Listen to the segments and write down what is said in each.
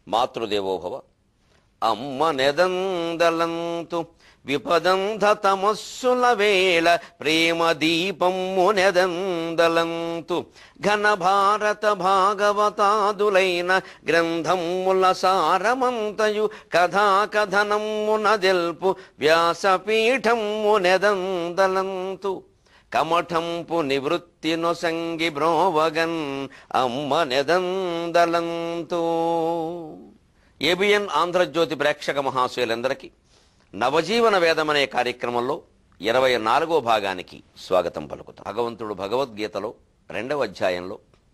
మాతృదేవోభవ అమ్మ నెదందలంతు విపదంధ తమస్సుల వేళ ప్రేమ దీపమ్ము నెదందలంతు ఘన భారత భాగవతాదులైన గ్రంథముల సారమంతయు కథా కథనమ్మున దెల్పు వ్యాసపీఠమ్ము నెదందలంతు కమఠంపు నివృత్తి నొసంగి బ్రోవగన్ అమ్మ నెదందలంతో ఏబిఎన్ ఆంధ్రజ్యోతి ప్రేక్షక మహాశయులందరికీ నవజీవన వేదం అనే కార్యక్రమంలో ఇరవై నాలుగో భాగానికి స్వాగతం పలుకుతాం భగవంతుడు భగవద్గీతలో రెండవ అధ్యాయంలో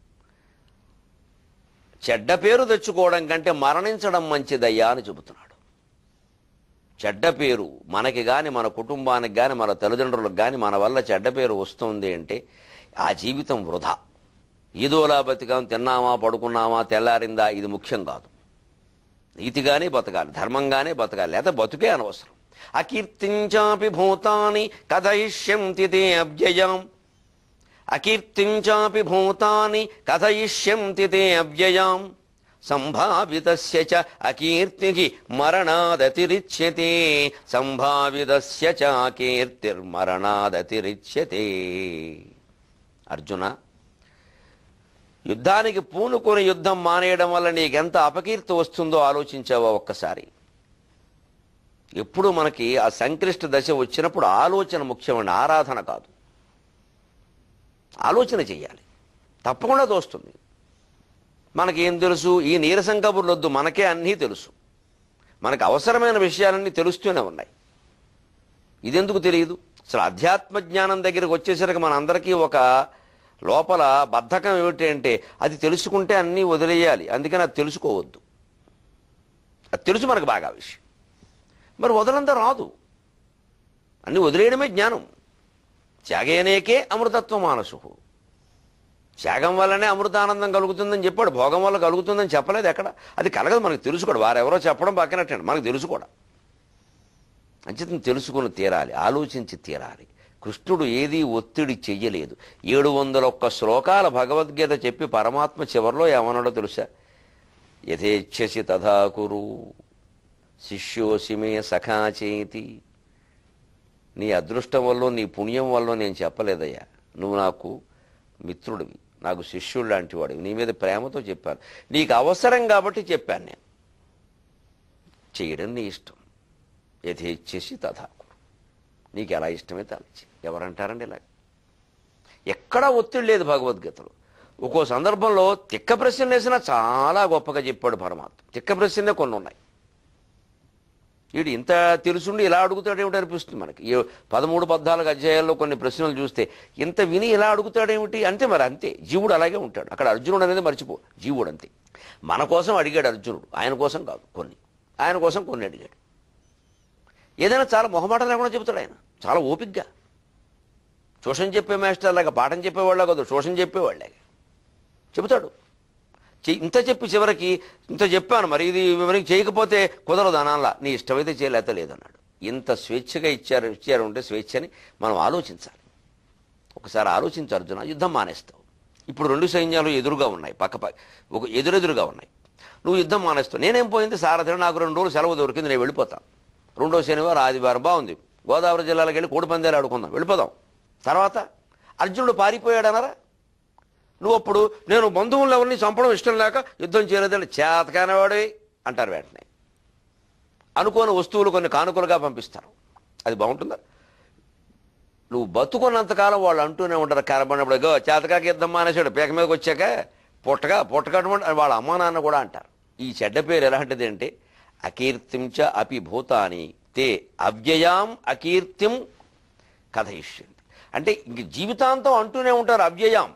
చెడ్డ పేరు తెచ్చుకోవడం కంటే మరణించడం మంచిదయ్యా అని చెబుతున్నాడు చెడ్డ పేరు మనకి గాని మన కుటుంబానికి గాని మన తల్లిదండ్రులకు గాని మన వల్ల చెడ్డ పేరు వస్తుంది అంటే ఆ జీవితం వృధా ఈదోలా బతికాం తిన్నామా పడుకున్నామా తెల్లారిందా ఇది ముఖ్యం కాదు నీతిగానే బతకాలి ధర్మంగానే బతకాలి లేదా బతుకే అనవసరం అకీర్తించాపి భూతాని కథయిష్యంతి తే అవ్యయం అకీర్తించాపి భూతాని కథయిష్యంతి తే అవ్యయాం సంభావితస్య చ అకీర్తికి మరణాదతిరిచ్యతే సంభావితస్య చ కీర్తిర్మరణాదతిరిచ్యతే అర్జున యుద్ధానికి పూనుకొని యుద్ధం మానేయడం వల్ల నీకెంత అపకీర్తి వస్తుందో ఆలోచించావా ఒక్కసారి ఎప్పుడు మనకి ఆ సంక్లిష్ట దశ వచ్చినప్పుడు ఆలోచన ముఖ్యమైన ఆరాధన కాదు ఆలోచన చెయ్యాలి తప్పకుండా తోస్తుంది మనకేం తెలుసు ఈ నీరసం కబుర్లొద్దు మనకే అన్నీ తెలుసు మనకు అవసరమైన విషయాలన్నీ తెలుస్తూనే ఉన్నాయి ఇదెందుకు తెలియదు అసలు అధ్యాత్మ జ్ఞానం దగ్గరికి వచ్చేసరికి మనందరికీ ఒక లోపల బద్ధకం ఏమిటి అంటే అది తెలుసుకుంటే అన్నీ వదిలేయాలి అందుకని అది తెలుసుకోవద్దు అది తెలుసు మనకు బాగా విషయం మరి వదలంతా రాదు అన్ని వదిలేయడమే జ్ఞానం త్యాగేనేకే అమృతత్వ మానసు త్యాగం వల్లనే అమృతానందం కలుగుతుందని చెప్పాడు భోగం వల్ల కలుగుతుందని చెప్పలేదు ఎక్కడ అది కలగదు మనకు తెలుసు కూడా వారెవరో చెప్పడం పక్కనట్టండి మనకు తెలుసు కూడా అంచేతం తెలుసుకుని తీరాలి ఆలోచించి తీరాలి కృష్ణుడు ఏదీ ఒత్తిడి చెయ్యలేదు ఏడు వందల ఒక్క శ్లోకాల భగవద్గీత చెప్పి పరమాత్మ చివరిలో ఏమన్నాడో తెలుసా యథేచ్ఛసి తథా కురు శిష్యోసి మే సఖా చేతి నీ అదృష్టం వల్ల నీ పుణ్యం వల్ల నేను చెప్పలేదయ్యా నువ్వు నాకు మిత్రుడివి నాకు శిష్యుడు లాంటి వాడివి నీ మీద ప్రేమతో చెప్పాను నీకు అవసరం కాబట్టి చెప్పాను నేను చేయడం నీ ఇష్టం యథేచ్ఛసి తథా కురు నీకు ఎలా ఇష్టమైతే అలా చెయ్యి. ఎవరంటారండి ఇలా ఎక్కడా ఒత్తిడి లేదు భగవద్గీతలో ఒక్కో సందర్భంలో తిక్క ప్రశ్నలు వేసినా చాలా గొప్పగా చెప్పాడు పరమాత్మ తిక్క ప్రశ్నలే కొన్ని ఉన్నాయి వీడు ఇంత తెలుసుండి ఇలా అడుగుతాడేమిటి అనిపిస్తుంది మనకి ఈ పదమూడు పద్నాలుగు అధ్యాయాల్లో కొన్ని ప్రశ్నలు చూస్తే ఇంత విని ఇలా అడుగుతాడేమిటి అంతే మరి అంతే జీవుడు అలాగే ఉంటాడు అక్కడ అర్జునుడు అనేది మర్చిపో జీవుడు అంతే మన కోసం అడిగాడు అర్జునుడు ఆయన కోసం కాదు కొన్ని ఆయన కోసం కొన్ని అడిగాడు ఏదైనా చాలా మొహమాటం లేకుండా చెబుతాడు ఆయన చాలా ఓపిగ్గా ట్యూషన్ చెప్పే మాస్టర్ లాగా పాఠం చెప్పేవాళ్ళ కాదు ట్యూషన్ చెప్పేవాళ్ళగా చెబుతాడు చెయ్- ఇంత చెప్పి చివరికి ఇంత చెప్పాను మరి ఇది ఎవరికి చేయకపోతే కుదరదు అనాలా నీ ఇష్టమైతే చేయలేత లేదన్నాడు ఇంత స్వేచ్ఛగా ఇచ్చారు ఇచ్చారు ఉంటే స్వేచ్ఛని మనం ఆలోచించాలి ఒకసారి ఆలోచించు అర్జున యుద్ధం మానేస్తావు ఇప్పుడు రెండు సైన్యాలు ఎదురుగా ఉన్నాయి పక్క పక్క ఒక ఎదురెదురుగా ఉన్నాయి నువ్వు యుద్ధం మానేస్తావు నేనేం పోయింది సారథి నాకు రెండు రోజులు సెలవు దొరికింది నేను వెళ్ళిపోతాను రెండో శనివారం ఆదివారం బాగుంది గోదావరి జిల్లాలకు వెళ్ళి కోడి పందాలు ఆడుకుందాం వెళ్ళిపోదాం తర్వాత అర్జునుడు పారిపోయాడనరా నువ్వు అప్పుడు నేను బంధువులు ఎవరిని చంపడం ఇష్టం లేక యుద్ధం చేయలేదని చేతకానివాడే అంటారు వెంటనే అనుకోని వస్తువులు కొన్ని కానుకలుగా పంపిస్తారు అది బాగుంటుందా నువ్వు బతుకున్నంతకాలం వాళ్ళు అంటూనే ఉంటారు కరబడినప్పుడు గో చేతకాకి యుద్ధం మానేశాడు పీక మీదకి వచ్చాక పుట్టగా పుట్టకటువంటి వాళ్ళ అమ్మా నాన్న కూడా అంటారు ఈ చెడ్డ పేరు ఎలాంటిది అంటే అకీర్తించ అపి భూతాని తే అవ్యయాం అకీర్తిం కథయిష్యంతి అంటే ఇంక జీవితాంతం అంటూనే ఉంటారు అవ్యయాం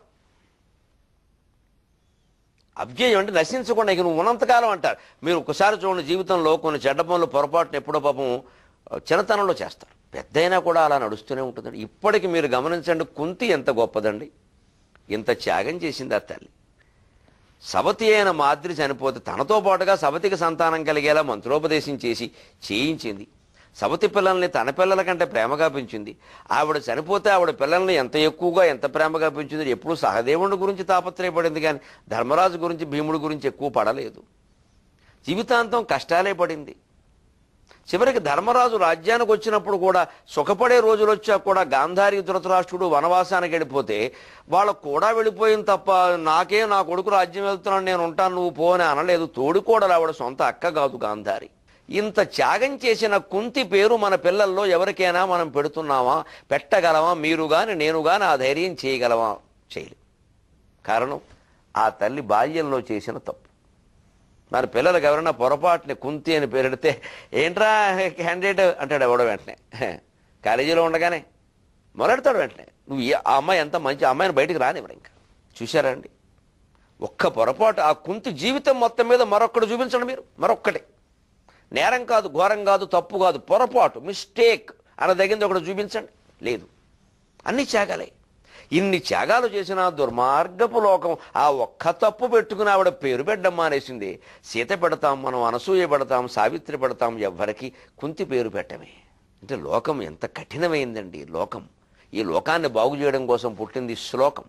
అవ్యయం అంటే నశించకుండా ఇక నువ్వు ఉన్నంతకాలం అంటారు మీరు ఒకసారి చూడండి జీవితంలో కొన్ని చెడ్డ పనులు పొరపాటున ఎప్పుడో పాపం చిన్నతనంలో చేస్తారు పెద్ద అయినా కూడా అలా నడుస్తూనే ఉంటుందండి ఇప్పటికి మీరు గమనించండి కుంతి ఎంత గొప్పదండి ఇంత త్యాగం చేసింది ఆ తల్లి సవతి అయిన మాద్రి చనిపోతే తనతో పాటుగా సవతికి సంతానం కలిగేలా మంత్రోపదేశం చేసి చేయించింది సవతి పిల్లల్ని తన పిల్లల కంటే ప్రేమగా పెంచింది ఆవిడ చనిపోతే ఆవిడ పిల్లల్ని ఎంత ఎక్కువగా ఎంత ప్రేమగా పెంచింది ఎప్పుడు సహదేవుడి గురించి తాపత్రయపడింది కానీ ధర్మరాజు గురించి భీముడి గురించి ఎక్కువ పడలేదు జీవితాంతం కష్టాలే పడింది చివరికి ధర్మరాజు రాజ్యానికి వచ్చినప్పుడు కూడా సుఖపడే రోజులు వచ్చాక కూడా గాంధారి ధృతరాష్ట్రుడు వనవాసానికి వెళ్ళిపోతే వాళ్ళకు కూడా వెళ్ళిపోయింది తప్ప నాకే నా కొడుకు రాజ్యం వెళ్తున్నాను నేను ఉంటాను నువ్వు పో అని అనలేదు తోడుకోడలు ఆవిడ సొంత అక్క కాదు గాంధారి ఇంత త్యాగం చేసిన కుంతి పేరు మన పిల్లల్లో ఎవరికైనా మనం పెడుతున్నామా పెట్టగలమా మీరు గాని నేను గాని ఆ ధైర్యం చేయగలమా చేయలేం కారణం ఆ తల్లి బాల్యంలో చేసిన తప్పు మరి పిల్లలకు ఎవరైనా పొరపాటుని కుంతి అని పేరెడితే ఏంట్రా క్యాండిడేట్ అంటాడు ఎవడో వెంటనే కాలేజీలో ఉండగానే మొదలెడతాడు వెంటనే నువ్వు ఏ- ఆ అమ్మాయి ఎంత మంచి ఆ అమ్మాయిని బయటికి రానివ్వరు ఇంకా చూశారా అండి ఒక్క పొరపాటు ఆ కుంతి జీవితం మొత్తం మీద మరొక్కడు చూపించండి మీరు మరొక్కటి నేరం కాదు ఘోరం కాదు తప్పు కాదు పొరపాటు మిస్టేక్ అనదగింది ఒకటి చూపించండి లేదు అన్ని త్యాగాలే ఇన్ని త్యాగాలు చేసిన దుర్మార్గపు లోకం ఆ ఒక్క తప్పు పెట్టుకుని ఆవిడ పేరు పెట్టడం మానేసింది సీత పెడతాం మనం అనసూయ పెడతాం సావిత్రి పెడతాం ఎవ్వరికి కుంతి పేరు పెట్టమే అంటే లోకం ఎంత కఠినమైందండి లోకం ఈ లోకాన్ని బాగు చేయడం కోసం పుట్టింది శ్లోకం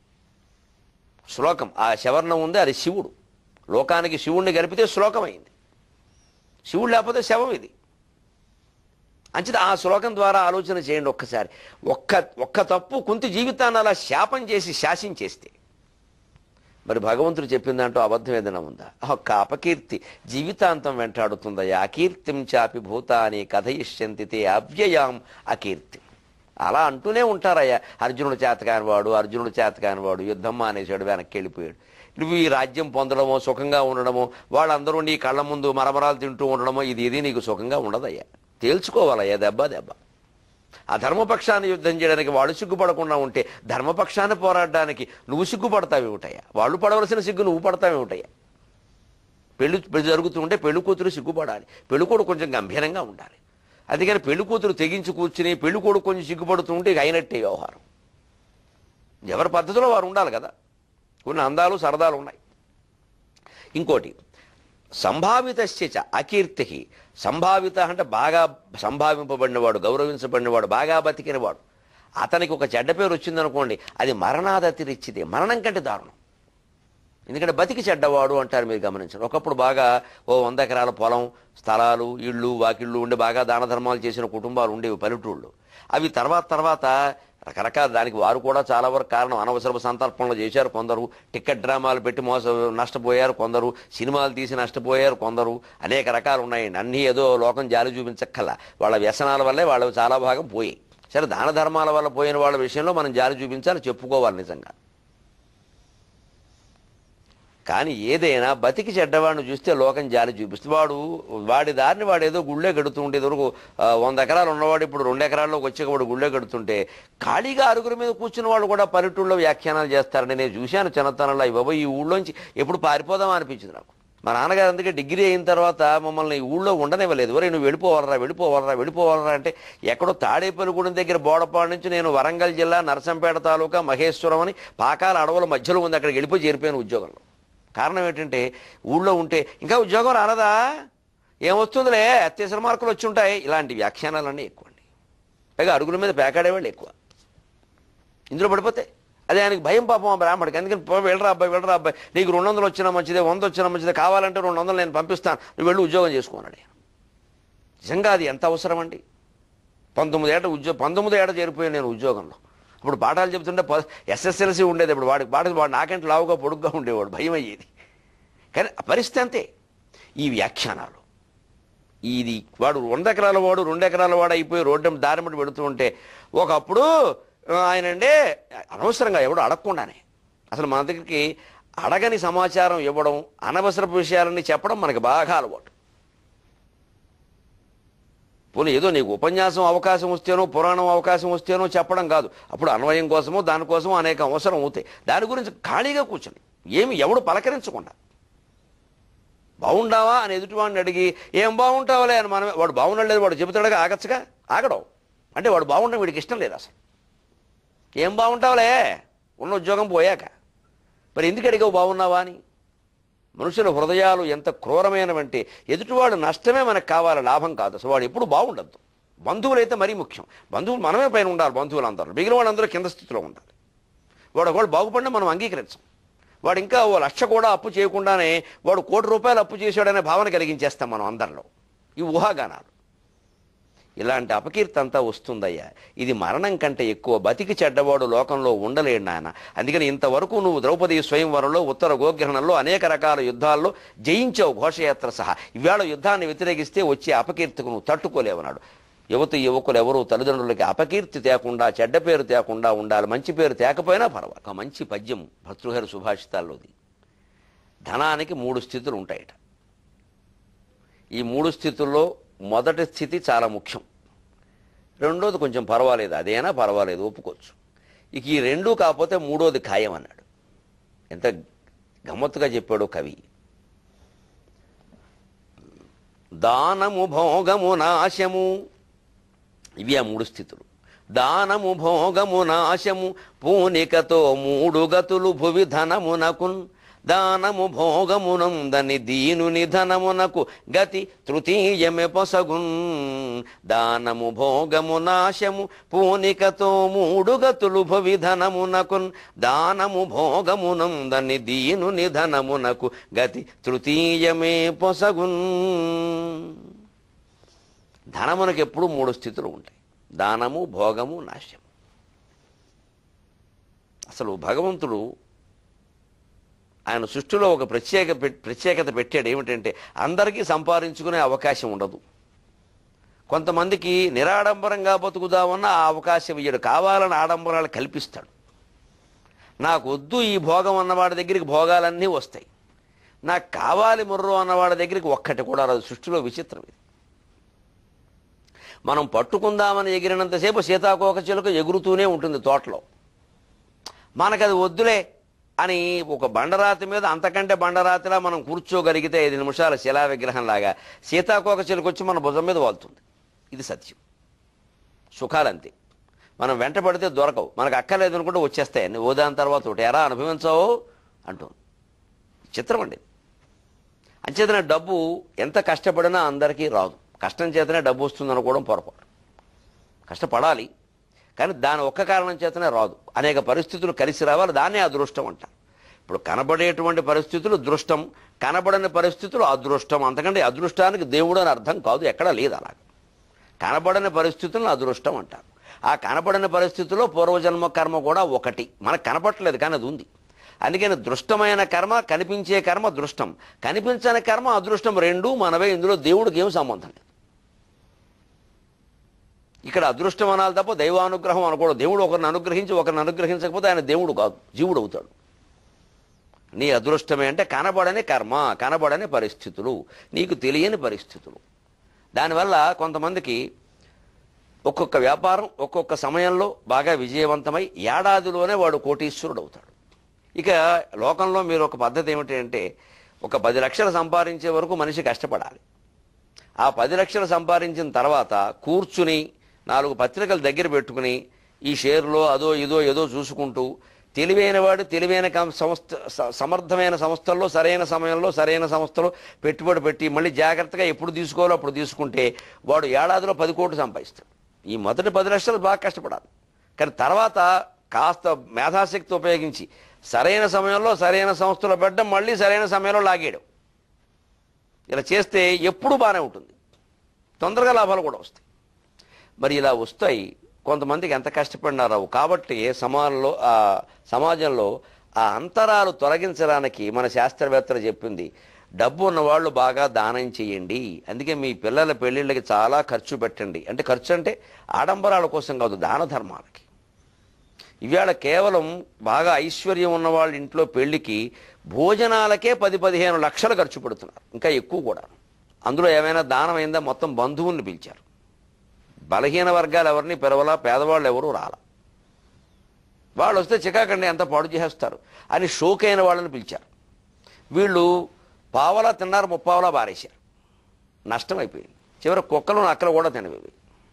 శ్లోకం ఆ శవర్ణం ఉంది అది శివుడు లోకానికి శివుణ్ణి గలిపితే శ్లోకం అయింది శివుడు లేకపోతే శవం ఇది అంచేత ఆ శ్లోకం ద్వారా ఆలోచన చేయండి ఒక్కసారి ఒక్క ఒక్క తప్పు కుంతి జీవితాన్ని అలా శాపం చేసి శాసించేస్తే మరి భగవంతుడు చెప్పిన దాంట్లో అబద్ధం ఏదైనా ఉందా ఒక్క అపకీర్తి జీవితాంతం వెంటాడుతుందా అకీర్తిం చాపి భూతాని కథయిష్యంతి తే అవ్యయాం అకీర్తి అలా అంటూనే ఉంటారయ్యా అర్జునుడు చేతకాని వాడు అర్జునుడు చేతకాని వాడు యుద్ధం మానేశాడు వెనక్కి వెళ్ళిపోయాడు నువ్వు ఈ రాజ్యం పొందడమో సుఖంగా ఉండడమో వాళ్ళందరూ నీ కళ్ళ ముందు మరమరాలు తింటూ ఉండడమో ఇది ఇది నీకు సుఖంగా ఉండదయ్యా తేల్చుకోవాలయ్యా దెబ్బ దెబ్బ ఆ ధర్మపక్షాన్ని యుద్ధం చేయడానికి వాళ్ళు సిగ్గుపడకుండా ఉంటే ధర్మపక్షాన్ని పోరాడడానికి నువ్వు సిగ్గుపడతావేమిటయ్యా వాళ్ళు పడవలసిన సిగ్గు నువ్వు పడతావేమిటయ్యా పెళ్లి పెళ్లి జరుగుతూ ఉంటే పెళ్లి కూతురు సిగ్గుపడాలి పెళ్లి కొడుకు కొంచెం గంభీరంగా ఉండాలి అందుకని పెళ్లి కూతురు తెగించి కూర్చుని పెళ్లి కొడుకు కొంచెం సిగ్గుపడుతూ ఉంటే ఇక అయినట్టే వ్యవహారం ఎవరి పద్ధతిలో వారు ఉండాలి కదా కొన్ని అందాలు సరదాలు ఉన్నాయి ఇంకోటి సంభావితశ్చ అకీర్తి సంభావిత అంటే బాగా సంభావింపబడినవాడు గౌరవించబడినవాడు బాగా బతికినవాడు అతనికి ఒక చెడ్డ పేరు వచ్చిందనుకోండి అది మరణాదతిరిచ్చిదే మరణం కంటే దారుణం ఎందుకంటే బతికి చెడ్డవాడు అంటారు మీరు గమనించండి ఒకప్పుడు బాగా ఓ వంద ఎకరాల పొలం స్థలాలు ఇళ్ళు వాకిళ్ళు ఉండి బాగా దాన ధర్మాలు చేసిన కుటుంబాలు ఉండేవి పల్లెటూళ్ళు అవి తర్వాత తర్వాత రకరకాల దానికి వారు కూడా చాలా వరకు కారణం అనవసరపు సంతర్పణలు చేశారు కొందరు టికెట్ డ్రామాలు పెట్టి మోస నష్టపోయారు కొందరు సినిమాలు తీసి నష్టపోయారు కొందరు అనేక రకాలు ఉన్నాయండి అన్నీ ఏదో లోకం జాలి చూపించక్కల వాళ్ళ వ్యసనాల వల్లే వాళ్ళు చాలా భాగం పోయాయి సరే దాన ధర్మాల వల్ల పోయిన వాళ్ళ విషయంలో మనం జాలి చూపించాలి చెప్పుకోవాలి నిజంగా కానీ ఏదైనా బతికి చెడ్డవాడిని చూస్తే లోకం జాలి చూపిస్తుంది వాడు వాడి దారిని వాడు ఏదో గుళ్ళే గడుతూ ఉంటే వరకు వంద ఎకరాలు ఉన్నవాడు ఇప్పుడు రెండు ఎకరాల్లోకి వచ్చాక వాడు గుళ్ళే గడుతుంటే ఖాళీగా అరుగుల మీద కూర్చున్న వాళ్ళు కూడా పల్లెటూళ్ళలో వ్యాఖ్యానాలు చేస్తారని నేను చూశాను చిన్నతనంలో అవి బాబు ఈ ఊళ్ళోంచి ఎప్పుడు పారిపోదామా అనిపించింది నాకు మా నాన్నగారు అందుకే డిగ్రీ అయిన తర్వాత మమ్మల్ని ఈ ఊళ్ళో ఉండనివ్వలేదు ఒరే నువ్వు వెళ్ళిపోవాలరా వెళ్ళిపోవాలరా వెళ్ళిపోవాలరా అంటే ఎక్కడో తాడేపల్లిగూడెం దగ్గర బోడపాడు నుంచి నేను వరంగల్ జిల్లా నరసంపేట తాలూకా మహేశ్వరం అని పాకాల అడవుల మధ్యలో ఉంది అక్కడికి వెళ్ళిపోయి చేరిపోయాను ఉద్యోగంలో కారణం ఏంటంటే ఊళ్ళో ఉంటే ఇంకా ఉద్యోగం రాలదా ఏమొస్తుందిలే అత్యవసర మార్కులు వచ్చి ఉంటాయి ఇలాంటి వ్యాఖ్యానాలన్నీ ఎక్కువ అండి పైగా అరుగుల మీద పేకాడేవాళ్ళు ఎక్కువ ఇందులో పడిపోతే అదే ఆయనకి భయం పాపం ఆ బ్రాహ్మడికి అందుకని పో, వెళ్ళరా అబ్బాయి వెళ్ళరా అబ్బాయి నీకు రెండు వందలు వచ్చినా మంచిదే వంద వచ్చినా మంచిదే కావాలంటే రెండు వందలు నేను పంపిస్తాను నువ్వు వెళ్ళి ఉద్యోగం చేసుకున్నాడు ఆయన. నిజంగా అది ఎంత అవసరం అండి పంతొమ్మిది ఏట ఉద్యోగం పంతొమ్మిది ఏట చేరిపోయాను నేను ఉద్యోగంలో ఇప్పుడు పాఠాలు చెప్తుంటే ఎస్ఎస్ఎల్సి ఉండేది ఇప్పుడు వాడికి పాఠ వాడు నాకంటే లావుగా పొడుగ్గా ఉండేవాడు భయం అయ్యేది కానీ ఆ పరిస్థితి అంతే ఈ వ్యాఖ్యానాలు ఇది వాడు రెండు ఎకరాల వాడు రెండు ఎకరాల వాడు అయిపోయి రోడ్డు దారి మట్టి పెడుతూ ఉంటే ఒకప్పుడు ఆ, ఆయనండే అనవసరంగా ఎవడు అడగకుండానే అసలు మన దగ్గరికి అడగని సమాచారం ఇవ్వడం అనవసరపు విషయాలని చెప్పడం మనకి బాగా అలవాటు పోనీ ఏదో నీకు ఉపన్యాసం అవకాశం వస్తేనో పురాణం అవకాశం వస్తేనో చెప్పడం కాదు అప్పుడు అన్వయం కోసమో దానికోసమో అనేక అవసరం అవుతాయి దాని గురించి ఖాళీగా కూర్చొని ఏమి ఎవడు పలకరించకుండా బాగుండావా అని ఎదుటివాడిని అడిగి ఏం బాగుంటావులే అని మనం వాడు బాగుండలేదు వాడు చెబుతాడుగా ఆగచ్చుగా ఆగడం అంటే వాడు బాగుండడం వీడికి ఇష్టం లేదు అసలు ఏం బాగుంటావులే ఉన్న ఉద్యోగం పోయాక మరి ఎందుకు అడిగావు బాగున్నావా అని మనుషుల హృదయాలు ఎంత క్రూరమైనవంటే ఎదుటివాడు నష్టమే మనకు కావాలి లాభం కాదు అసలు వాడు ఎప్పుడు బాగుండద్దు బంధువులు అయితే మరీ ముఖ్యం బంధువులు మనమే పైన ఉండాలి బంధువులు అందరూ మిగిలిన వాళ్ళందరూ కింద స్థితిలో ఉండాలి వాడు ఒకళ్ళు బాగుపడినా మనం అంగీకరించం వాడు ఇంకా ఓ లక్ష కూడా అప్పు చేయకుండానే వాడు కోటి రూపాయలు అప్పు చేశాడనే భావన కలిగించేస్తాం మనం అందరిలో ఈ ఊహాగానాలు ఇలాంటి అపకీర్తి అంతా వస్తుందయ్యా ఇది మరణం కంటే ఎక్కువ బతికి చెడ్డవాడు లోకంలో ఉండలేడు నాయన అందుకని ఇంతవరకు నువ్వు ద్రౌపది స్వయంవరంలో ఉత్తర గోగ్రహణంలో అనేక రకాల యుద్ధాల్లో జయించావు ఘోషయాత్ర సహా ఇవాళ యుద్ధాన్ని వ్యతిరేకిస్తే వచ్చే అపకీర్తికు నువ్వు తట్టుకోలేవన్నాడు యువత యువకులు ఎవరు తల్లిదండ్రులకి అపకీర్తి తేకుండా చెడ్డ పేరు తేకుండా ఉండాలి మంచి పేరు తేకపోయినా పర్వాలేదు ఒక మంచి పద్యం భర్తృహరి సుభాషితాల్లోది ధనానికి మూడు స్థితులు ఉంటాయట ఈ మూడు స్థితుల్లో మొదటి స్థితి చాలా ముఖ్యం రెండోది కొంచెం పర్వాలేదు అదేనా పర్వాలేదు ఒప్పుకోవచ్చు ఇక ఈ రెండూ కాకపోతే మూడోది ఖాయం అన్నాడు ఎంత గమ్మత్తుగా చెప్పాడు కవి దానము భోగము నాశము ఇవి ఆ మూడు స్థితులు దానము భోగము నాశము పూనికతో మూడు గతులు భువి ధనమునకున్ దానము భోగమునందని దీనుని ధనమునకు గతి తృతీయమే పొసగున్ దానము భోగము నాశము పూనికతో మూడు గతులు భవి ధనమునకున్ దానము భోగమునందని దీనుని ధనమునకు గతి తృతీయమే పొసగున్ ధనమునకు ఎప్పుడు మూడు స్థితులు ఉంటాయి దానము భోగము నాశము అసలు భగవంతుడు ఆయన సృష్టిలో ఒక ప్రత్యేక పెట్- ప్రత్యేకత పెట్టాడు ఏమిటంటే అందరికీ సంపాదించుకునే అవకాశం ఉండదు కొంతమందికి నిరాడంబరంగా బతుకుదామన్న ఆ అవకాశం ఇయ్యడు కావాలని ఆడంబరాలు కల్పిస్తాడు నాకు వద్దు ఈ భోగం అన్నవాడి దగ్గరికి భోగాలన్నీ వస్తాయి నాకు కావాలి ముర్రు అన్నవాడి దగ్గరికి ఒక్కటి కూడా రాదు సృష్టిలో విచిత్రం ఇది మనం పట్టుకుందామని ఎగిరినంతసేపు సీతాకోక చిలుక ఎగురుతూనే ఉంటుంది తోటలో మనకది వద్దులే అని ఒక బండరాతి మీద అంతకంటే బండరాతిలా మనం కూర్చోగలిగితే ఐదు నిమిషాల శిలా విగ్రహంలాగా సీతాకోక చిలుక వచ్చి మన భుజం మీద వాళ్తుంది ఇది సత్యం సుఖాలంతే మనం వెంట పడితే దొరకవు మనకు అక్కర్లేదు అనుకుంటే వచ్చేస్తాయి అన్ని ఓ దాని తర్వాత ఒకటి ఎరా అనుభవించవు అంటుంది చిత్రం అండి ఇది. అంచేతనే డబ్బు ఎంత కష్టపడినా అందరికీ రాదు కష్టం చేతనే డబ్బు వస్తుంది అనుకోవడం పొరపాటు కష్టపడాలి కానీ దాని ఒక్క కారణం చేతనే రాదు అనేక పరిస్థితులు కలిసి రావాలి దాన్నే అదృష్టం అంటారు ఇప్పుడు కనబడేటువంటి పరిస్థితులు దృష్టం కనబడని పరిస్థితులు అదృష్టం అంతకంటే అదృష్టానికి దేవుడు అని అర్థం కాదు ఎక్కడా లేదు అలాగ కనబడని పరిస్థితులను అదృష్టం అంటారు ఆ కనబడని పరిస్థితుల్లో పూర్వజన్మ కర్మ కూడా ఒకటి మనకు కనపట్లేదు కానీ అది ఉంది అందుకని దృష్టమైన కర్మ కనిపించే కర్మ దృష్టం కనిపించని కర్మ అదృష్టం రెండు మనవే ఇందులో దేవుడికి ఏం సంబంధం లేదు ఇక్కడ అదృష్టం అనాలి తప్ప దైవానుగ్రహం అనకూడదు దేవుడు ఒకరిని అనుగ్రహించి ఒకరిని అనుగ్రహించకపోతే ఆయన దేవుడు కాదు జీవుడు అవుతాడు నీ అదృష్టమే అంటే కనబడని కర్మ కనబడని పరిస్థితులు నీకు తెలియని పరిస్థితులు దానివల్ల కొంతమందికి ఒక్కొక్క వ్యాపారం ఒక్కొక్క సమయంలో బాగా విజయవంతమై ఏడాదిలోనే వాడు కోటీశ్వరుడు అవుతాడు ఇక లోకంలో మీరు ఒక పద్ధతి ఏమిటి అంటే ఒక పది లక్షలు సంపాదించే వరకు మనిషి కష్టపడాలి ఆ పది లక్షలు సంపాదించిన తర్వాత కూర్చుని నాలుగు పత్రికలు దగ్గర పెట్టుకుని ఈ షేర్లో అదో ఇదో ఏదో చూసుకుంటూ తెలివైన వాడు తెలివైన కం- సంస్థ స- సమర్థమైన సంస్థల్లో సరైన సమయంలో సరైన సంస్థలో పెట్టుబడి పెట్టి మళ్ళీ జాగ్రత్తగా ఎప్పుడు తీసుకోవాలో అప్పుడు తీసుకుంటే వాడు ఏడాదిలో పది కోట్లు సంపాదిస్తాడు ఈ మొదటి పది లక్షలు బాగా కష్టపడాలి కానీ తర్వాత కాస్త మేధాశక్తి ఉపయోగించి సరైన సమయంలో సరైన సంస్థలో పెట్టడం మళ్ళీ సరైన సమయంలో లాగేయడం ఇలా చేస్తే ఎప్పుడు బాగానే ఉంటుంది తొందరగా లాభాలు కూడా వస్తాయి మరి ఇలా వస్తాయి కొంతమందికి ఎంత కష్టపడినారావు కాబట్టి సమాజంలో ఆ సమాజంలో ఆ అంతరాలు తొలగించడానికి మన శాస్త్రవేత్తలు చెప్పింది డబ్బు ఉన్న వాళ్ళు బాగా దానం చేయండి అందుకే మీ పిల్లల పెళ్ళిళ్ళకి చాలా ఖర్చు పెట్టండి అంటే ఖర్చు అంటే ఆడంబరాల కోసం కాదు దాన ధర్మాలకి ఇవాళ కేవలం బాగా ఐశ్వర్యం ఉన్న వాళ్ళ ఇంట్లో పెళ్లికి భోజనాలకే పది పదిహేను లక్షలు ఖర్చు పెడుతున్నారు ఇంకా ఎక్కువ కూడా అందులో ఏమైనా దానం అయిందా మొత్తం బంధువుల్ని పిలిచారు బలహీన వర్గాలు ఎవరిని పిలవలా పేదవాళ్ళు ఎవరు రాలా వాళ్ళు వస్తే చికాకండి ఎంత పాడు చేస్తారు అని షోకైన వాళ్ళని పిలిచారు వీళ్ళు పావలా తిన్నారు ముప్పావలా బారేశారు నష్టం అయిపోయింది చివరి కుక్కలు నక్కలు కూడా తినవి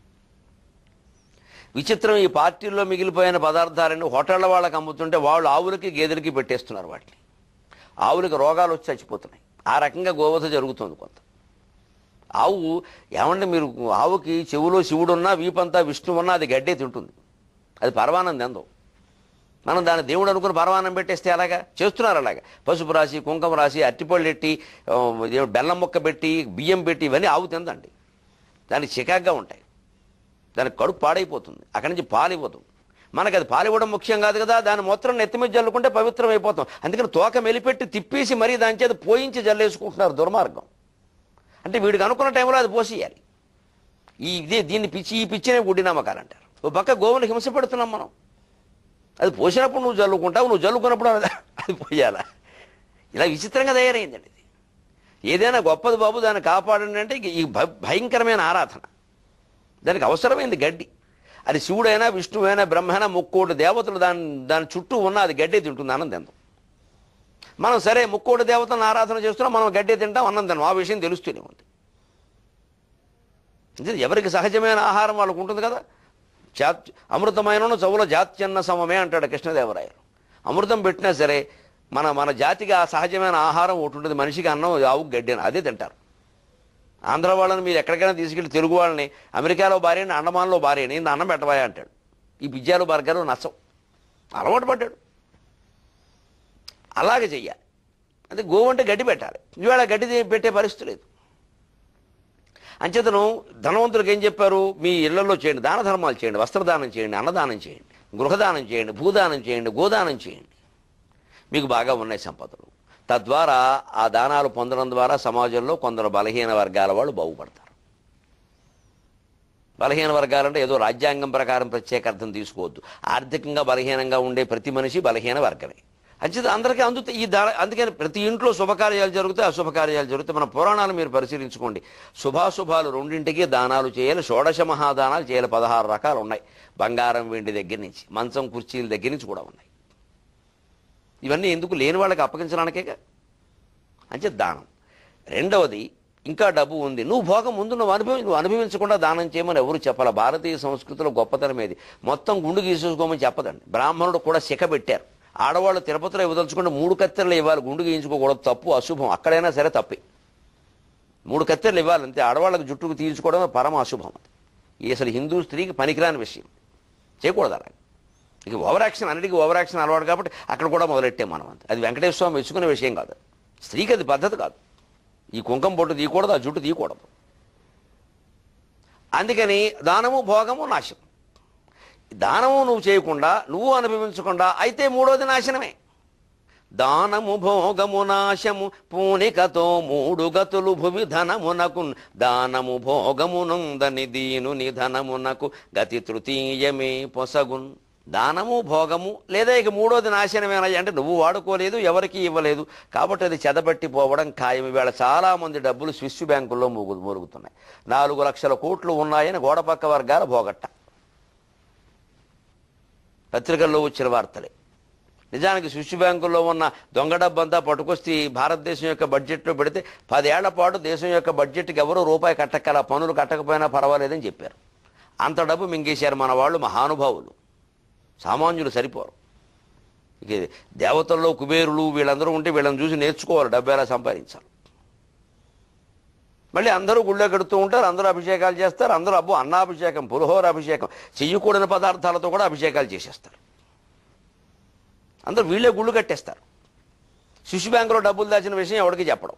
విచిత్రం ఈ పార్టీల్లో మిగిలిపోయిన పదార్థాలను హోటళ్ల వాళ్ళకి అమ్ముతుంటే వాళ్ళు ఆవులకి గేదెలకి పెట్టేస్తున్నారు వాటిని ఆవులకి రోగాలు వచ్చి చచ్చిపోతున్నాయి ఆ రకంగా గోవధ జరుగుతుంది కొంత ఆవు ఏమంటే మీరు ఆవుకి చెవులో శివుడున్నా వీపంతా విష్ణువున్నా అది గడ్డే తింటుంది అది పరమానందం ఎందో మనం దాన్ని దేవుడు అనుకుని పరమాన్నం పెట్టేస్తే అలాగా చేస్తున్నారు అలాగా పసుపు రాసి కుంకుమ రాసి అట్టిపళ్ళు ఎట్టి ఆ, ఇదేమిటి బెల్లం ముక్క పెట్టి బియ్యం పెట్టి ఇవన్నీ ఆవు తిందండి దానికి చికాగ్గా ఉంటాయి దానికి కడుపు పాడైపోతుంది అక్కడి నుంచి పాలిపోతుంది మనకి అది పాలివ్వడం ముఖ్యం కాదు కదా దాని మొత్తం నెత్తి మీద జల్లుకుంటే పవిత్రం అయిపోతాం అందుకని తోక మెలిపెట్టి తిప్పేసి మరీ దాని చేత పోయించి జల్లేసుకుంటున్నారు దుర్మార్గం అంటే వీడికి అనుకున్న టైంలో అది పోసేయాలి ఈ ఇదే దీన్ని పిచ్చి ఈ పిచ్చినే గుడ్డి నమ్మకాలు అంటారు ఓ పక్క గోవుని హింస పెడుతున్నాం మనం అది పోసినప్పుడు నువ్వు జల్లుకుంటావు నువ్వు జల్లుకున్నప్పుడు అది అది పోయాలా ఇలా విచిత్రంగా తయారైందండి ఇది ఏదైనా గొప్పది బాబు దాన్ని కాపాడండి అంటే ఈ భ- భయంకరమైన ఆరాధన దానికి అవసరమైంది గడ్డి అది శివుడైనా విష్ణువైనా బ్రహ్మైనా ముక్కోటి దేవతలు దాని దాని చుట్టూ ఉన్న అది గడ్డి తింటుంది అన్నం తిందాం మనం సరే ముక్కోటి దేవతలను ఆరాధన చేస్తున్నాం మనం గడ్డి తింటాం అన్నం తిన్నాం ఆ విషయం తెలుస్తూనే ఉంది ఇది ఎవరికి సహజమైన ఆహారం వాళ్ళకు ఉంటుంది కదా జాత్ అమృతమైన చవుల జాత్యన్న సమమే అంటాడు కృష్ణదేవరాయలు అమృతం పెట్టినా సరే మన మన జాతికి ఆ సహజమైన ఆహారం ఒకటి ఉంటుంది మనిషికి అన్నం ఆవు గడ్డి అని అదే తింటారు ఆంధ్ర వాళ్ళని మీరు ఎక్కడికైనా తీసుకెళ్ళి తెలుగు వాళ్ళని అమెరికాలో భార్యని అండమాన్లో భార్యని ఇంత అన్నం పెట్టవాయా అంటాడు ఈ పిజ్జాలు బర్గర్లు నచ్చం అలవాటు పడ్డాడు అలాగే చెయ్యాలి అదే గోవు అంటే గడ్డి పెట్టాలి ఇవాళ గడ్డి తే- పెట్టే పరిస్థితి లేదు అంచేతను ధనవంతులకు ఏం చెప్పారు మీ ఇళ్లలో చేయండి దాన ధర్మాలు చేయండి వస్త్రదానం చేయండి అన్నదానం చేయండి గృహదానం చేయండి భూదానం చేయండి గోదానం చేయండి మీకు బాగా ఉన్నాయి సంపదలు తద్వారా ఆ దానాలు పొందడం ద్వారా సమాజంలో కొందరు బలహీన వర్గాల వాళ్ళు బాగుపడతారు బలహీన వర్గాలంటే ఏదో రాజ్యాంగం ప్రకారం ప్రత్యేక అర్థం తీసుకోవద్దు ఆర్థికంగా బలహీనంగా ఉండే ప్రతి మనిషి బలహీన వర్గమే అంచేత అందరికీ అందుతాయి ఈ దా అందుకని ప్రతి ఇంట్లో శుభకార్యాలు జరుగుతాయి అశుభకార్యాలు జరుగుతాయి మన పురాణాలు మీరు పరిశీలించుకోండి శుభాశుభాలు రెండింటికి దానాలు చేయాలి షోడశ మహాదానాలు చేయాలి పదహారు రకాలు ఉన్నాయి బంగారం వెండి దగ్గర నుంచి మంచం కుర్చీల దగ్గర నుంచి కూడా ఉన్నాయి ఇవన్నీ ఎందుకు లేని వాళ్ళకి అప్పగించడానికేగా అంటే దానం రెండవది ఇంకా డబ్బు ఉంది నువ్వు భోగం ముందు నువ్వు అనుభవి నువ్వు అనుభవించకుండా దానం చేయమని ఎవరు చెప్పాల భారతీయ సంస్కృతిలో గొప్పతనం ఏది మొత్తం గుండు గీసేసుకోమని చెప్పదండి బ్రాహ్మణుడు కూడా శిఖ పెట్టారు ఆడవాళ్ళు తిరుపతిలో ఇవ్వదలుచుకుంటే మూడు కత్తెరలు ఇవ్వాలి గుండు గీయించుకోకూడదు తప్పు అశుభం అక్కడైనా సరే తప్పే మూడు కత్తెరలు ఇవ్వాలి అంతే ఆడవాళ్ళకి జుట్టుకు తీయించుకోవడమే పరమ అశుభం అది ఈ అసలు హిందూ స్త్రీకి పనికిరాని విషయం చేయకూడదు అలా ఇక ఓవర్ యాక్షన్ అన్నిటికీ ఓవర్ యాక్షన్ అలవాటు కాబట్టి అక్కడ కూడా మొదలెట్టాం మనం అంతే అది వెంకటేశ్వర స్వామి మెచ్చుకునే విషయం కాదు స్త్రీకి అది పద్ధతి కాదు ఈ కుంకం పొట్టు తీయకూడదు ఆ జుట్టు తీయకూడదు అందుకని దానము భోగము నాశం దానము నువ్వు చేయకుండా నువ్వు అనుభవించకుండా అయితే మూడోది నాశనమే దానము భోగము నాశము పూనికతో మూడు గతులు భువి ధనమునకు దానము భోగమునందని దీను నిధనమునకు గతి తృతీయమే పొసగున్ దానము భోగము లేదా ఇక మూడోది నాశనమేనా అంటే నువ్వు వాడుకోలేదు ఎవరికి ఇవ్వలేదు కాబట్టి అది చెదబట్టి పోవడం ఖాయం ఇవాళ చాలా మంది డబ్బులు స్విస్ బ్యాంకుల్లో మూగు మూలుగుతున్నాయి నాలుగు లక్షల కోట్లు ఉన్నాయని గోడపక్క వర్గాల భోగట్ట పత్రికల్లో వచ్చిన వార్తలే నిజానికి స్విస్ బ్యాంకుల్లో ఉన్న దొంగ డబ్బంతా పట్టుకొస్తే ఈ భారతదేశం యొక్క బడ్జెట్లో పెడితే పదేళ్ల పాటు దేశం యొక్క బడ్జెట్కి ఎవరూ రూపాయి కట్టక్కల పనులు కట్టకపోయినా పర్వాలేదని చెప్పారు అంత డబ్బు మింగేశారు మన వాళ్ళు మహానుభావులు సామాన్యులు సరిపోరు ఇక దేవతల్లో కుబేరులు వీళ్ళందరూ ఉంటే వీళ్ళని చూసి నేర్చుకోవాలి డబ్బు ఎలా సంపాదించాలి మళ్ళీ అందరూ గుళ్ళో కడుతూ ఉంటారు అందరూ అభిషేకాలు చేస్తారు అందరూ అబ్బో అన్నాభిషేకం పులిహోర అభిషేకం చెయ్యకూడని పదార్థాలతో కూడా అభిషేకాలు చేసేస్తారు అందరూ వీళ్ళే గుళ్ళు కట్టేస్తారు శిశు బ్యాంకులో డబ్బులు దాచిన విషయం ఎవరికి చెప్పడం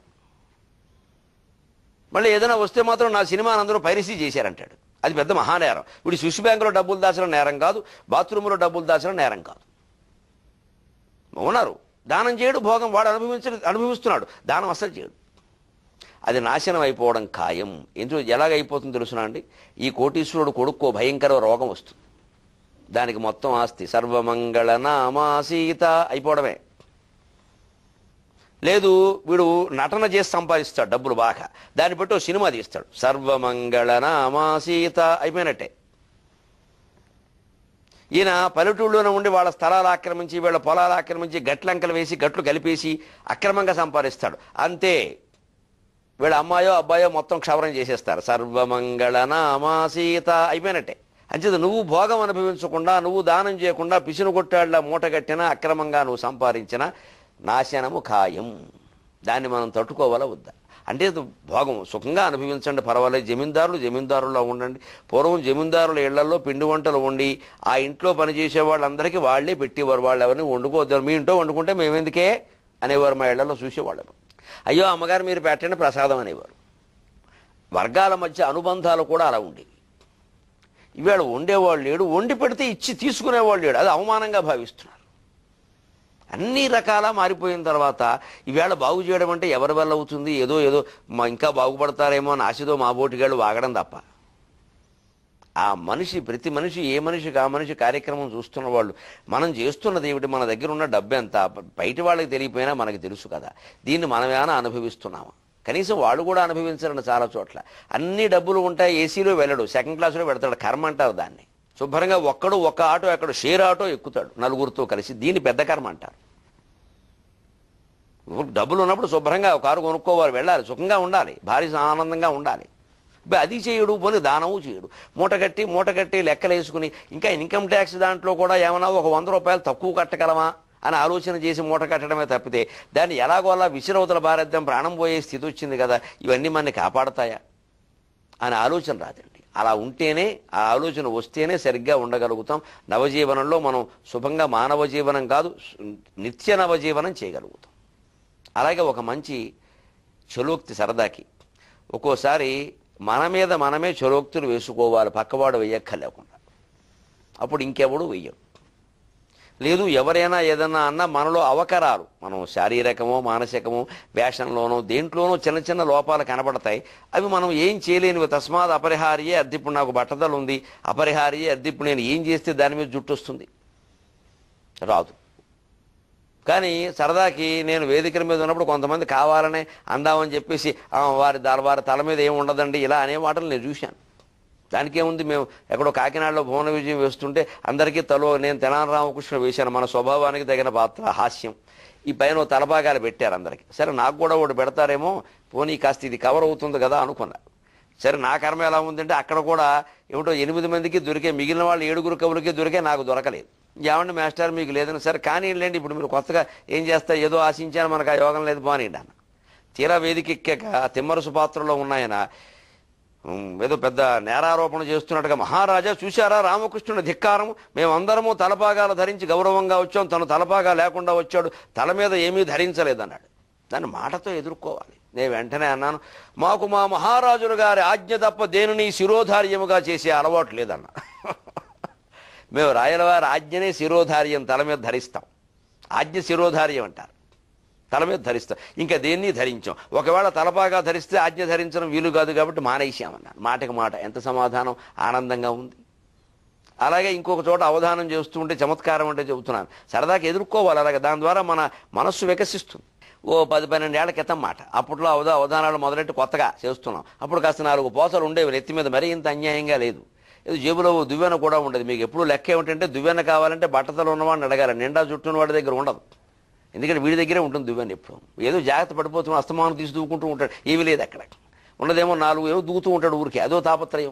మళ్ళీ ఏదైనా వస్తే మాత్రం నా సినిమాని అందరూ పైరసీ చేశారంటాడు అది పెద్ద మహానేరం ఇప్పుడు శిశు బ్యాంకులో డబ్బులు దాచడం నేరం కాదు బాత్రూంలో డబ్బులు దాచడం నేరం కాదు ఉన్నారు దానం చేయడు భోగం వాడు అనుభవించ అనుభవిస్తున్నాడు దానం అసలు చేయడు అది నాశనం అయిపోవడం ఖాయం ఎందుకు ఎలాగైపోతుందో తెలుసునా అండి ఈ కోటీశ్వరుడు కొడుక్కో భయంకర రోగం వస్తుంది దానికి మొత్తం ఆస్తి సర్వమంగళ నామా సీత అయిపోవడమే లేదు వీడు నటన చేసి సంపాదిస్తాడు డబ్బులు బాగా దాన్ని బట్టి ఓ సినిమా తీస్తాడు సర్వమంగళ నామా సీత అయిపోయినట్టే ఈయన పల్లెటూళ్ళలోనే ఉండి వాళ్ళ స్థలాలు ఆక్రమించి వీళ్ళ పొలాలు ఆక్రమించి గట్లంకలు వేసి గట్లు కలిపేసి అక్రమంగా సంపాదిస్తాడు అంతే వీళ్ళ అమ్మాయో అబ్బాయో మొత్తం క్షవరం చేసేస్తారు సర్వమంగళ నామా సీత అయిపోయినట్టే అంచేత నువ్వు భోగం అనుభవించకుండా నువ్వు దానం చేయకుండా పిసిను కొట్టాళ్ళ మూటగట్టినా అక్రమంగా నువ్వు సంపాదించిన నాశనము ఖాయం దాన్ని మనం తట్టుకోవాలా వద్దా అంటే ఇది భోగం సుఖంగా అనుభవించండి పర్వాలేదు జమీందారులు జమీందారుల్లో ఉండండి పూర్వం జమీందారుల ఇళ్లలో పిండి వంటలు వండి ఆ ఇంట్లో పనిచేసే వాళ్ళందరికీ వాళ్ళే పెట్టేవారు వాళ్ళు ఎవరిని వండుకోవద్దు మీ ఇంట్లో వండుకుంటే మేమెందుకే అనేవారు మా ఇళ్లలో చూసేవాళ్ళం అయ్యో అమ్మగారు మీరు పెట్టండి ప్రసాదం అనేవారు వర్గాల మధ్య అనుబంధాలు కూడా అలా ఉండేవి ఇవాళ వండేవాళ్ళు లేడు వండి పెడితే ఇచ్చి తీసుకునేవాళ్ళు లేడు అది అవమానంగా భావిస్తున్నారు అన్ని రకాల మారిపోయిన తర్వాత ఈవేళ బాగు చేయడం అంటే ఎవరి వల్ల అవుతుంది ఏదో ఏదో మా ఇంకా బాగుపడతారేమో అని ఆశతో మా బోటిగాళ్ళు వాగడం తప్ప ఆ మనిషి ప్రతి మనిషి ఏ మనిషికి ఆ మనిషి కార్యక్రమం చూస్తున్న వాళ్ళు మనం చేస్తున్నది ఏమిటి మన దగ్గర ఉన్న డబ్బు ఎంత బయట వాళ్ళకి తెలియపోయినా మనకి తెలుసు కదా దీన్ని మనమేమైనా అనుభవిస్తున్నామా కనీసం వాళ్ళు కూడా అనుభవించాలని చాలా చోట్ల అన్ని డబ్బులు ఉంటాయి ఏసీలో వెళ్ళడు సెకండ్ క్లాస్లో పెడతాడు కర్మ అంటారు దాన్ని శుభ్రంగా ఒక్కడు ఒక్క ఆటో ఎక్కడ షేర్ ఆటో ఎక్కుతాడు నలుగురితో కలిసి దీన్ని పెద్ద కర్మ అంటారు డబ్బులు ఉన్నప్పుడు శుభ్రంగా ఒక కారు కొనుక్కోవాలి వెళ్ళాలి సుఖంగా ఉండాలి భారీ ఆనందంగా ఉండాలి బా అది చేయడు పోనీ దానము చేయడు మూట కట్టి మూట కట్టి లెక్కలు వేసుకుని ఇంకా ఇన్కమ్ ట్యాక్స్ దాంట్లో కూడా ఏమన్నా ఒక వంద రూపాయలు తక్కువ కట్టగలమా అని ఆలోచన చేసి మూట కట్టడమే తప్పితే దాన్ని ఎలాగోలా విసిరవతల భారతం ప్రాణం పోయే స్థితి వచ్చింది కదా ఇవన్నీ మనని కాపాడతాయా అనే ఆలోచన రాదండి అలా ఉంటేనే ఆ ఆలోచన వస్తేనే సరిగ్గా ఉండగలుగుతాం నవజీవనంలో మనం శుభంగా మానవ జీవనం కాదు నిత్య నవజీవనం చేయగలుగుతాం అలాగే ఒక మంచి చలోక్తి సరదాకి ఒక్కోసారి మన మీద మనమే చలోక్తులు వేసుకోవాలి పక్కవాడు వెయ్యక్కర్లేకుండా అప్పుడు ఇంకెవడు వెయ్యడు లేదు ఎవరైనా ఏదన్నా అన్నా మనలో అవకరాలు మనం శారీరకమో మానసికమో వేషంలోనో దేంట్లోనో చిన్న చిన్న లోపాలు కనబడతాయి అవి మనం ఏం చేయలేనివి తస్మాత్ అపరిహారియే అద్దెప్పుడు నాకు బట్టదలు ఉంది అపరిహారియే అద్దెప్పుడు నేను ఏం చేస్తే దాని మీద జుట్టు వస్తుంది రాదు కానీ సరదాకి నేను వేదికల మీద ఉన్నప్పుడు కొంతమంది కావాలనే అందామని చెప్పేసి "ఆ, వారి దా- వారి తల మీద ఏమి ఉండదండి ఇలా అనే మాటలు నేను చూశాను దానికేముంది మేము ఎక్కడో కాకినాడలో భువన విజయం వేస్తుంటే అందరికీ తలో నేను తెనాలి రామకృష్ణ వేశాను మన స్వభావానికి తగిన పాత్ర హాస్యం ఈ పైన ఓ తలపాగాలు పెట్టారు అందరికి సరే నాకు కూడా ఒకటి పెడతారేమో పోనీ కాస్త ఇది కవర్ అవుతుంది కదా అనుకున్నా సరే నా కర్మ ఎలా ఉందంటే అక్కడ కూడా ఏమిటో ఎనిమిది మందికి దొరికే మిగిలిన వాళ్ళు ఏడుగురు కవులకి దొరికే నాకు దొరకలేదు ఏమండి మాస్టర్ మీకు లేదని సరే కానీ లేండి ఇప్పుడు మీరు కొత్తగా ఏం చేస్తా ఏదో ఆశించాను మనకు ఆ యోగం లేదు పోనీండి అన్న తీరా వేదిక ఎక్కాక తిమ్మరసు పాత్రలో ఉన్నాయన ఉమ్, ఏదో పెద్ద నేరారోపణ చేస్తున్నట్టుగా మహారాజా చూశారా రామకృష్ణుని ధిక్కారం మేమందరము తలపాగాలు ధరించి గౌరవంగా వచ్చాం తను తలపాగా లేకుండా వచ్చాడు తల మీద ఏమీ ధరించలేదన్నాడు దాన్ని మాటతో ఎదుర్కోవాలి నేను వెంటనే అన్నాను మాకు మా మహారాజులు గారి ఆజ్ఞ తప్ప దేనిని శిరోధార్యముగా చేసే అలవాటు లేదన్నా మేము రాయలవారి ఆజ్ఞనే శిరోధార్యం తల మీద ధరిస్తాం ఆజ్ఞ శిరోధార్యం అంటారు తల మీద ధరిస్తాం ఇంకా దేన్ని ధరించాం ఒకవేళ తలపాగా ధరిస్తే ఆజ్ఞ ధరించడం వీలు కాదు కాబట్టి మానేసామన్నాను మాటకి మాట ఎంత సమాధానం ఆనందంగా ఉంది అలాగే ఇంకొక చోట అవధానం చేస్తూ ఉంటే చమత్కారం అంటే చెబుతున్నాను సరదాకి ఎదుర్కోవాలి అలాగే దాని ద్వారా మన మనస్సు వికసిస్తుంది ఓ పది పన్నెండేళ్ల క్రితం మాట అప్పట్లో అవధా అవధానాలు మొదలెట్టి కొత్తగా చేస్తున్నాం అప్పుడు కాస్త నాలుగు పోసలు ఉండేవి నెత్తి మీద మరీ ఇంత అన్యాయంగా లేదు ఏదో జేబులో ఓ దువ్వెన కూడా ఉండదు మీకు ఎప్పుడు లెక్క ఏమిటంటే దువ్వెన కావాలంటే బట్టతలు ఉన్నవాడిని అడగాలి నిండా జుట్టున్న వాడి దగ్గర ఉండదు ఎందుకంటే వీడి దగ్గరే ఉంటుంది దువ్వెన ఎప్పుడు ఏదో జాగ్రత్త పడిపోతున్నాం అస్తమానం తీసి దూకుంటూ ఉంటాడు ఏమీ లేదు అక్కడ ఉన్నదేమో నాలుగు ఏమో దూకుతూ ఉంటాడు ఊరికి అదో తాపత్రయం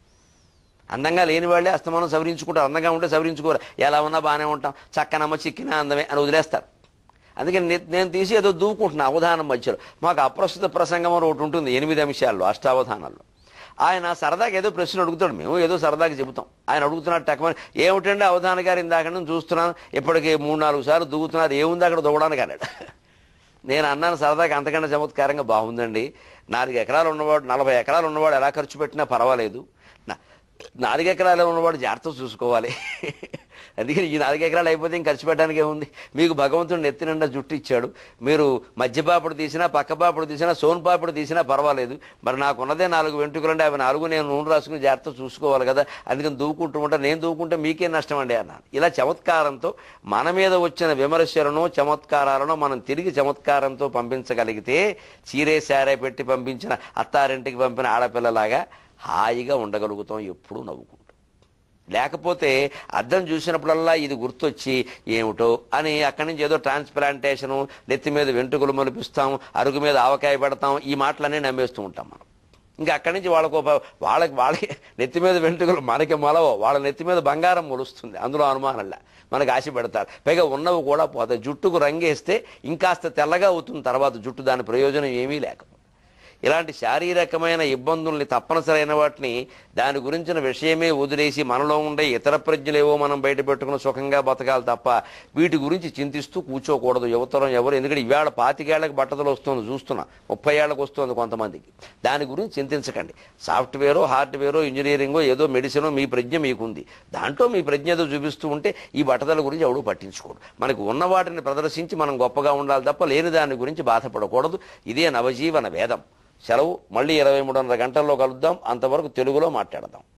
అందంగా లేని వాళ్ళే అస్తమానం సవరించుకుంటారు అందంగా ఉంటే సవరించుకోరు ఎలా ఉన్నా బాగానే ఉంటాం చక్కనమ్మ చిక్కిన అందమే అని వదిలేస్తారు అందుకని నే- నేను తీసి ఏదో దూకుంటున్నా అవధానం మధ్యలో మాకు అప్రస్తుత ప్రసంగం అని ఒకటి ఉంటుంది ఎనిమిది అంశాల్లో అష్టావధానాల్లో ఆయన సరదాగా ఏదో ప్రశ్న అడుగుతాడు మేము ఏదో సరదాగా చెబుతాం ఆయన అడుగుతున్నాడు టక్కమని ఏమిటండి అవధాన గారు ఇందాక నుంచి చూస్తున్నాను ఇప్పటికి మూడు నాలుగు సార్లు దూకుతున్నారు ఏముంది అక్కడ దూకడానికి అన్నాడు నేను అన్నాను సరదాగా అంతకంటే చమత్కారంగా బాగుందండి నాలుగు ఎకరాలు ఉన్నవాడు నలభై ఎకరాలు ఉన్నవాడు ఎలా ఖర్చు పెట్టినా పర్వాలేదు నా- నాలుగు ఎకరాలు ఉన్నవాడు జాగ్రత్త చూసుకోవాలి అందుకని ఈ నాలుగు ఎకరాలు అయిపోతే ఇంక ఖర్చు పెట్టడానికి ఏముంది మీకు భగవంతుడు నెత్తి నిండా జుట్టు ఇచ్చాడు మీరు మధ్యపాపుడు తీసినా పక్కపాపుడు తీసినా సోన్పాపుడు తీసినా పర్వాలేదు మరి నాకు ఉన్నదే నాలుగు వెంట్రుకలు అవి నాలుగు నేను నూనె రాసుకుని జాగ్రత్త చూసుకోవాలి కదా అందుకని దూకుంటూ ఉంటా నేను దూకుంటే మీకే నష్టం అండి అన్నాను ఇలా చమత్కారంతో మన మీద వచ్చిన విమర్శలను చమత్కారాలను మనం తిరిగి చమత్కారంతో పంపించగలిగితే చీరే సారే పెట్టి పంపించిన అత్తారింటికి పంపిన ఆడపిల్లలాగా హాయిగా ఉండగలుగుతాం ఎప్పుడూ నవ్వుకుంటూ లేకపోతే అద్దం చూసినప్పుడల్లా ఇది గుర్తొచ్చి ఏమిటో అని అక్కడి నుంచి ఏదో ట్రాన్స్ప్లాంటేషను నెత్తి మీద వెంట్రుకలు మొలిపిస్తాం అరుగు మీద ఆవకాయ పెడతాం ఈ మాటలన్నీ నమ్మేస్తూ ఉంటాం మనం ఇంకా అక్కడి నుంచి వాళ్ళకు ఒక- వాళ్ళకి వాళ్ళకి నెత్తి మీద వెంట్రుకలు మనకి మొలవో వాళ్ళ నెత్తి మీద బంగారం మొలుస్తుంది అందులో అనుమానంలా మనకు ఆశ పెడతారు పైగా ఉన్నవి కూడా పోతాయి జుట్టుకు రంగేస్తే ఇంకాస్త తెల్లగా అవుతుంది తర్వాత జుట్టు దాని ప్రయోజనం ఏమీ లేకపోతే ఇలాంటి శారీరకమైన ఇబ్బందుల్ని తప్పనిసరైన వాటిని దాని గురించిన విషయమే వదిలేసి మనలో ఉండే ఇతర ప్రజ్ఞలేవో మనం బయట పెట్టుకుని సుఖంగా బతకాలి తప్ప వీటి గురించి చింతిస్తూ కూర్చోకూడదు యువతరం ఎవరు ఎందుకంటే ఇవాళ పాతికేళ్లకు బట్టతలు వస్తుంది చూస్తున్నా ముప్పై ఏళ్ళకి వస్తుంది కొంతమందికి దాని గురించి చింతించకండి సాఫ్ట్వేరో హార్డ్వేరో ఇంజనీరింగో ఏదో మెడిసినో మీ ప్రజ్ఞ మీకుంది దాంట్లో మీ ప్రజ్ఞ ఏదో చూపిస్తూ ఉంటే ఈ బట్టతల గురించి ఎవడు పట్టించుకోడు మనకు ఉన్న వాటిని ప్రదర్శించి మనం గొప్పగా ఉండాలి తప్ప లేని దాని గురించి బాధపడకూడదు ఇదే నవజీవన వేదం సెలవు మళ్ళీ ఇరవై మూడున్నర గంటల్లో కలుద్దాం అంతవరకు తెలుగులో మాట్లాడదాం